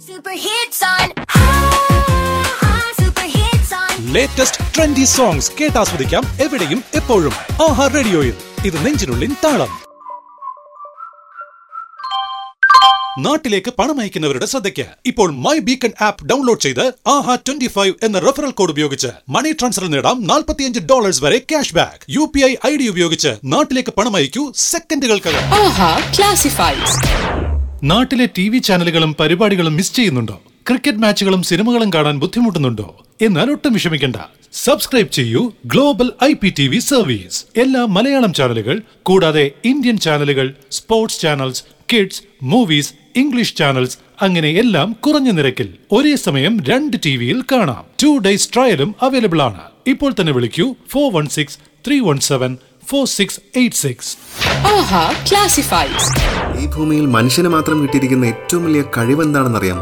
Super hits on. Ah, super hits on. Latest trendy songs കേട്ടാസ്വദിക്കാം എവിടെയും എപ്പോഴും ആഹാ റേഡിയോയിൽ ഇത് നെഞ്ചിനുള്ളിൻ താളം നാട്ടിലേക്ക് പണം അയക്കുന്നവരുടെ ശ്രദ്ധയ്ക്ക് ഇപ്പോൾ മൈ ബീക്കൺ ആപ്പ് ഡൗൺലോഡ് ചെയ്ത് ആഹാ ട്വന്റി ഫൈവ് എന്ന റെഫറൽ കോഡ് ഉപയോഗിച്ച് മണി ട്രാൻസ്ഫർ നേടാം നാൽപ്പത്തിയഞ്ച് ഡോളേഴ്സ് വരെ cash back U P I I D ഉപയോഗിച്ച് നാട്ടിലേക്ക് പണം അയക്കൂ സെക്കൻഡുകൾക്കകം ആഹാ ക്ലാസിഫൈഡ്സ് നാട്ടിലെ ടി വി ചാനലുകളും പരിപാടികളും മിസ് ചെയ്യുന്നുണ്ടോ ക്രിക്കറ്റ് മാച്ചുകളും സിനിമകളും കാണാൻ ബുദ്ധിമുട്ടുന്നുണ്ടോ എന്നാൽ ഒട്ടും വിഷമിക്കണ്ട സബ്സ്ക്രൈബ് ചെയ്യൂ global I P T V service എല്ലാ മലയാളം ചാനലുകൾ കൂടാതെ ഇന്ത്യൻ ചാനലുകൾ sports channels kids movies English channels അങ്ങനെ എല്ലാം കുറഞ്ഞ നിരക്കിൽ ഒരേ സമയം രണ്ട് ടി വിയിൽ കാണാം ടു ഡേയ്സ് ട്രയലും അവൈലബിൾ ആണ് ഇപ്പോൾ തന്നെ വിളിക്കൂ four one six three one seven four six eight six ആഹാ ക്ലാസിഫൈഡ്സ് ഈ ഭൂമിയിൽ മനുഷ്യന് മാത്രം കിട്ടിയിരിക്കുന്ന ഏറ്റവും വലിയ കഴിവ് എന്താണെന്നറിയാമോ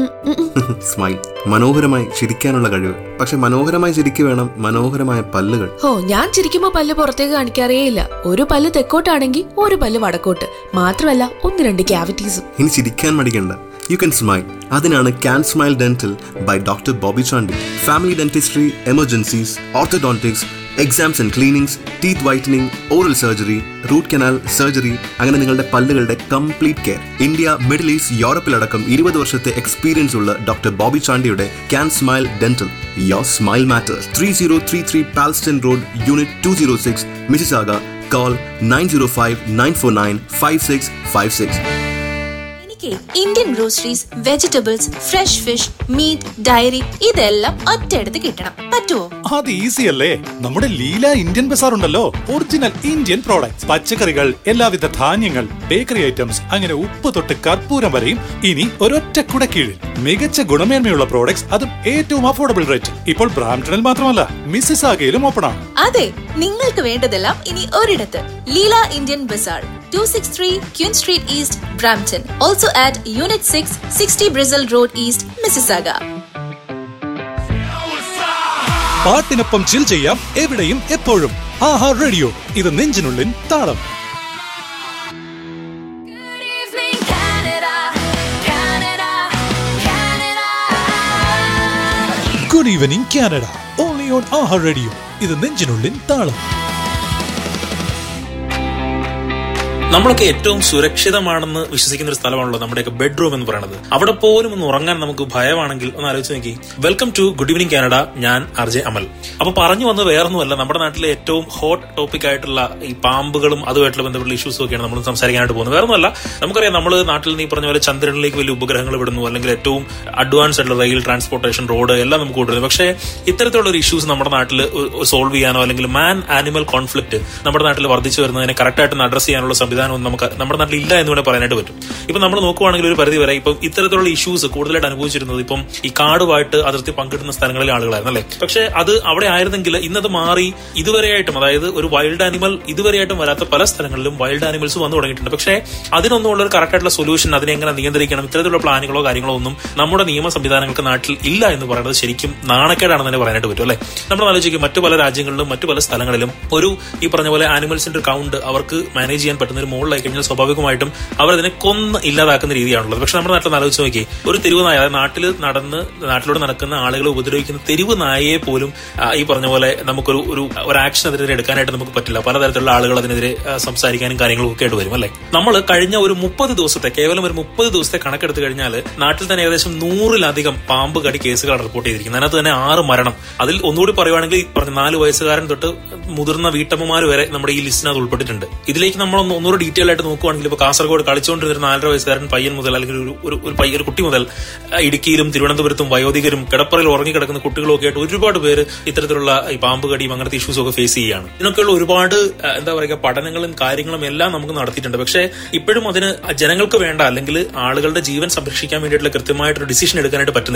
സ്മൈൽ മനോഹരമായി ചിരിക്കാനുള്ള കഴിവ് പക്ഷെ മനോഹരമായി ചിരിക്കു വേണം മനോഹരമായ പല്ലുകൾ ഓ ഞാൻ ചിരിക്കുമ്പോ പല്ല് പുറത്തേക്ക് കാണിക്കാറേ ഇല്ല ഒരു പല്ല് തെക്കോട്ടാണെങ്കിൽ ഒരു പല്ല് വടക്കോട്ട് മാത്രമല്ല ഒന്ന് രണ്ട് ക്യാവിറ്റീസും ഇനി ചിരിക്കാൻ മടിക്കണ്ട യു കൻ സ്മൈൽ അതിനാണ് Can Smile dental by doctor Bobby Chandy family dentistry emergencies orthodontics exams and cleanings teeth whitening oral surgery root canal surgery അങ്ങനെ നിങ്ങളുടെ പല്ലുകളുടെ complete care India Middle East യൂറപ്പിലടക്കം ഇരുപത് വർഷത്തെ എക്സ്പീരിയൻസ് ഉള്ള ഡോക്ടർ ബോബി ചാണ്ടിയുടെ Can Smile dental your smile matters three zero three three Palston Road unit two zero six Mississauga call nine zero five nine four nine five six five six എനിക്ക് Indian groceries vegetables fresh fish meat dairy ഇതെല്ലാം ഒറ്റയെടുത്ത് കിട്ടണം പറ്റുമോ അത് easy അല്ലേ നമ്മുടെ Leela Indian Bazar ഉണ്ടല്ലോ original Indian products പച്ചക്കറികൾ എല്ലാവിധ ധാന്യങ്ങൾ ബേക്കറി ഐറ്റംസ് അങ്ങനെ ഉപ്പ് തൊട്ട് കർപ്പൂരം വരെയും ഇനി ഒരൊറ്റ കുട കീഴിൽ മികച്ച ഗുണമേന്മയുള്ള പ്രോഡക്ട്സ് അതും ഏറ്റവും അഫോർഡബിൾ റേറ്റ് ഇപ്പോൾ ബ്രാംപ്ടണിൽ മാത്രമല്ല മിസ്സിസ് ആകയിലും ഓപ്പൺ ആണ് അതെ നിങ്ങൾക്ക് വേണ്ടതെല്ലാം ഇനി ഒരിടത്ത് Leela Indian Bazaar two six three Queen Street East Brampton also at unit six sixty Bristol Road East Mississauga പാട്ടിനൊപ്പം ചിൽ ചെയ്യാം എവിടെയും എപ്പോഴും ആഹാ റേഡിയോ ഇത് നെഞ്ചിനുള്ളിൻ താളം Good evening, Canada. Canada. Canada. Good evening Canada only on ആഹാ റേഡിയോ ഇത് നെഞ്ചിനുള്ളിൻ താളം നമ്മളൊക്കെ ഏറ്റവും സുരക്ഷിതമാണെന്ന് വിശ്വസിക്കുന്ന ഒരു സ്ഥലമാണല്ലോ നമ്മുടെയൊക്കെ ബെഡ്റൂം എന്ന് പറയുന്നത് അവിടെ പോലും ഒന്ന് ഉറങ്ങാൻ നമുക്ക് ഭയമാണെങ്കിൽ ഒന്ന് ആലോചിച്ച് നോക്കി welcome to good evening Canada ഞാൻ ആർ ജെ അമൽ അപ്പൊ പറഞ്ഞു വന്നത് വേറൊന്നുമല്ല നമ്മുടെ നാട്ടിലെ ഏറ്റവും ഹോട്ട് ടോപ്പിക് ആയിട്ടുള്ള ഈ പാമ്പുകളും അതുമായിട്ടുള്ള ബന്ധപ്പെട്ട ഇഷ്യൂസും ഒക്കെയാണ് നമ്മൾ സംസാരിക്കാനായിട്ട് പോകുന്നത് വേറൊന്നുമല്ല നമുക്കറിയാം നമ്മൾ നാട്ടിൽ നീ പറഞ്ഞ പോലെ ചന്ദ്രനിലേക്ക് വലിയ ഉപഗ്രഹങ്ങൾ വിടുന്നു അല്ലെങ്കിൽ ഏറ്റവും അഡ്വാൻസ് ആയിട്ടുള്ള റെയിൽ ട്രാൻസ്പോർട്ടേഷൻ റോഡ് എല്ലാം നമുക്ക് കൊണ്ടുവരുന്നു പക്ഷേ ഇത്തരത്തിലുള്ള ഒരു ഇഷ്യൂസ് നമ്മുടെ നാട്ടിൽ സോൾവ് ചെയ്യാനോ അല്ലെങ്കിൽ മാൻ ആനിമൽ കോൺഫ്ലിക്ട് നമ്മുടെ നാട്ടിൽ വർദ്ധിച്ചു വരുന്നതിനെ കറക്റ്റായിട്ട് അഡ്രസ് ചെയ്യാനുള്ള സംവിധാനം ഒന്നും നമുക്ക് നമ്മുടെ നാട്ടിൽ ഇല്ല എന്ന് വേണേൽ പറയാനായിട്ട് പറ്റും ഇപ്പൊ നമ്മൾ നോക്കുവാണെങ്കിൽ ഒരു പരിധി വരെ ഇപ്പം ഇത്തരത്തിലുള്ള ഇഷ്യൂസ് കൂടുതലായിട്ട് അനുഭവിച്ചിരുന്നത് ഇപ്പം ഈ കാടുമായിട്ട് അതിർത്തി പങ്കിടുന്ന സ്ഥലങ്ങളിലെ ആളുകളായിരുന്നു അല്ലേ പക്ഷെ അത് അവിടെ ആയിരുന്നെങ്കിൽ ഇന്നത് മാറി ഇതുവരെയായിട്ടും അതായത് ഒരു വൈൽഡ് ആനിമൽ ഇതുവരെയായിട്ടും വരാത്ത പല സ്ഥലങ്ങളിലും വൈൽഡ് ആനിമൽസ് വന്നു തുടങ്ങിയിട്ടുണ്ട് പക്ഷേ അതിനൊന്നും ഉള്ള ഒരു കറക്റ്റ് ആയിട്ടുള്ള സൊല്യൂഷൻ അതിനെ എങ്ങനെ നിയന്ത്രിക്കണം ഇത്തരത്തിലുള്ള പ്ലാനുകളോ കാര്യങ്ങളോ ഒന്നും നമ്മുടെ നിയമ സംവിധാനങ്ങൾക്ക് നാട്ടിൽ ഇല്ല എന്ന് പറയുന്നത് ശരിക്കും നാണക്കേടാണെന്ന് തന്നെ പറയാനായിട്ട് പറ്റും അല്ലെ നമ്മൾ ആലോചിക്കും മറ്റു പല രാജ്യങ്ങളിലും മറ്റു പല സ്ഥലങ്ങളിലും ഒരു ഈ പറഞ്ഞ പോലെ ആനിമൽസിന്റെ ഒരു കൗണ്ട് അവർക്ക് മാനേജ് ചെയ്യാൻ പറ്റുന്ന ഒരു മുകളിലായി കഴിഞ്ഞാൽ സ്വാഭാവികമായിട്ടും അവർ അതിനെ കൊന്ന് ഇല്ലാതാക്കുന്ന രീതിയാണുള്ളത് പക്ഷെ നമ്മുടെ നാട്ടിൽ ആലോചിച്ച് നോക്കി ഒരു തെരുവ് നായ അതായത് നാട്ടിൽ നടന്ന് നാട്ടിലൂടെ നടക്കുന്ന ആളുകളെ ഉപദ്രവിക്കുന്ന തെരുവ് നായയെ പോലും ആ, ഈ പറഞ്ഞ പോലെ നമുക്കൊരു ഒരു ഒരു ആക്ഷൻ അതിനെതിരെ എടുക്കാനായിട്ട് നമുക്ക് പറ്റില്ല പലതരത്തിലുള്ള ആളുകൾ അതിനെതിരെ ആ, സംസാരിക്കാനും കാര്യങ്ങളും ഒക്കെ ആയിട്ട് വരും അല്ലെ നമ്മൾ കഴിഞ്ഞ ഒരു മുപ്പത് ദിവസത്തെ കേവലം ഒരു മുപ്പത് ദിവസത്തെ കണക്കെടുത്ത് കഴിഞ്ഞാൽ നാട്ടിൽ തന്നെ ഏകദേശം നൂറിലധികം പാമ്പ് കടി കേസുകളാണ് റിപ്പോർട്ട് ചെയ്തിരിക്കുന്നത് അതിനകത്ത് തന്നെ ആറ് മരണം അതിൽ ഒന്നുകൂടി പറയുവാണെങ്കിൽ ഈ പറഞ്ഞ നാല് വയസ്സുകാരൻ തൊട്ട് മുതിർന്ന വീട്ടമ്മമാർ വരെ നമ്മുടെ ഈ ലിസ്റ്റിനകത്ത് ഉൾപ്പെട്ടിട്ടുണ്ട് ഇതിലേക്ക് നമ്മൾ ഒന്ന് ഒന്നുകൂടി ഡീറ്റെയിൽ ആയിട്ട് നോക്കുവാണെങ്കിൽ ഇപ്പൊ കാസർഗോഡ് കളിച്ചുകൊണ്ടിരുന്ന ഒരു നാലര വയസ്സുകാരൻ പയ്യൻ മുതൽ അല്ലെങ്കിൽ ഒരു ഒരു ഒരു പയ്യ ഒരു കുട്ടി മുതൽ ആ, ഇടുക്കിയിലും തിരുവനന്തപുരത്തും വയോധികരും കിടപ്പറയിൽ ഉറങ്ങിക്കിടക്കുന്ന കുട്ടികളും ഒക്കെ ആയിട്ട് ഒരുപാട് പേര് ഇത്തരത്തിലുള്ള ഈ പാമ്പ് കടിയും അങ്ങനത്തെ ഇഷ്യൂസും ഒക്കെ ഫേസ് ചെയ്യുകയാണ് ഇതിനൊക്കെയുള്ള ഒരുപാട് ആ, എന്താ പറയുക പഠനങ്ങളും കാര്യങ്ങളും എല്ലാം നമുക്ക് നടത്തിയിട്ടുണ്ട് പക്ഷേ ഇപ്പോഴും അതിന് ജനങ്ങൾക്ക് വേണ്ട അല്ലെങ്കിൽ ആളുകളുടെ ജീവൻ സംരക്ഷിക്കാൻ വേണ്ടിയിട്ടുള്ള കൃത്യമായിട്ടൊരു ഡിസിഷൻ എടുക്കാനായിട്ട് പറ്റുന്നില്ല